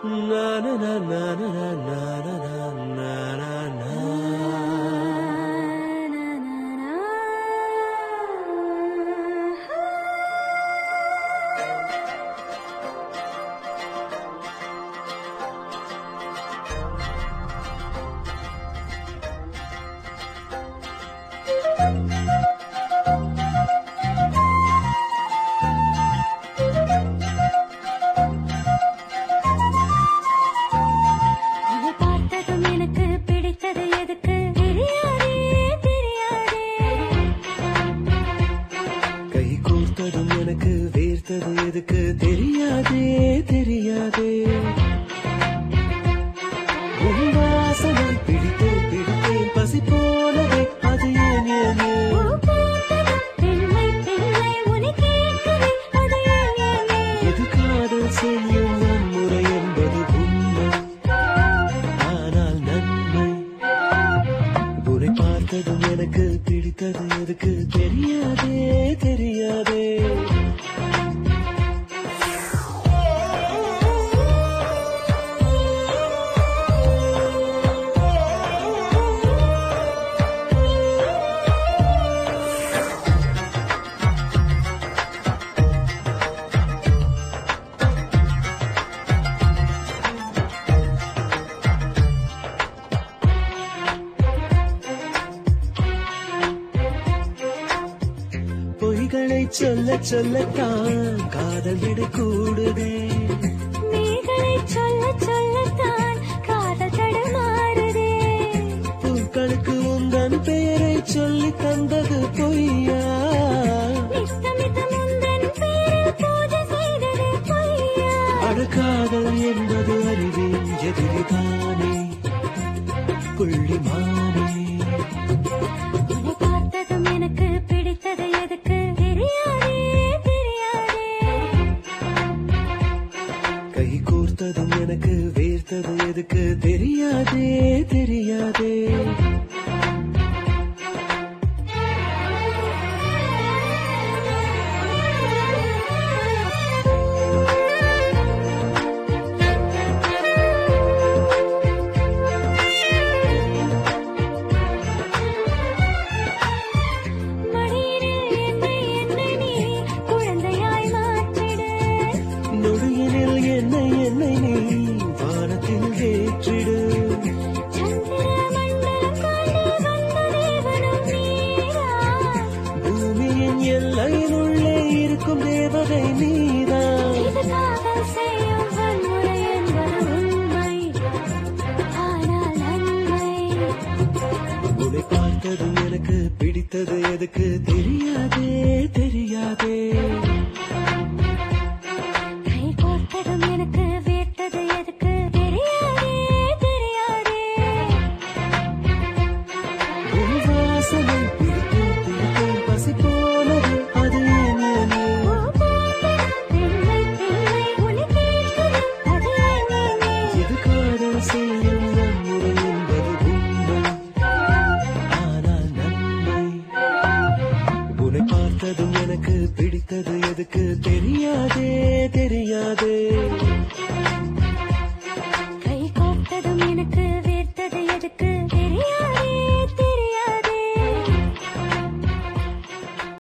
Na na na na na na na na na na na. உன்னை பார்த்ததும் எனக்கு பிடித்தது எதுக்கு தெரியாதே தெரியாதே கை கோர்த்ததும் எனக்கு வேர்த்தது எதுக்கு தெரியாதே தெரியாதே உன் வாசனை பிடித்தேன் பிடித்தேன் பசி போனதே அது ஏன் ஏன் ஏன் பூ பூத்ததும் பெண்மை பெண்மை உன்னை கேட்குதே அது ஏன் ஏன் ஏன் எது காதல் செய்யும் வன்முறை என்பது உண்மை ஆனால் நன்மை உன்னை பார்த்ததும் எனக்கு பிடித்தது எதுக்கு தெரியாதே தெரியாதே பொய்களை சொல்ல சொல்லத்தான் காதல் விட கூடுதே நீகளை சொல்ல சொல்லத்தான் காதல் தடுமாறுதே பூக்களுக்கு உந்தன் பெயரை சொல்லி தந்தது பொய்யா நித்தமித்த முந்தன் பேரில் பூஜை செய்தது பொய்யா அழகாதல் என்பது அறிவின் எதிரிதானே புள்ளிமானே உன்னை பார்த்ததும் எனக்கு பிடித்தது எதுக்கு தெரியாதே தெரியாதே கை கோர்த்ததும் எனக்கு வேர்த்தது எதுக்கு தெரியாதே தெரியாதே மடியினில் என்னை என்னை நீ குழந்தையாய் மாற்றிடு நொடியினில் என்னை என்னை நீ வானத்தில் ஏற்றிடு சந்திர மண்டலம் தாண்டி வந்த தேவனும் நீரா பூமியின் எல்லையினுள்ளே இருக்கும் தேவதை நீதான் இது காதல் செய்யும் வன்முறை என்பது உண்மை ஆனால் நன்மை உன்னை பார்த்ததும் எனக்கு பிடித்தது எதுக்கு தெரியும்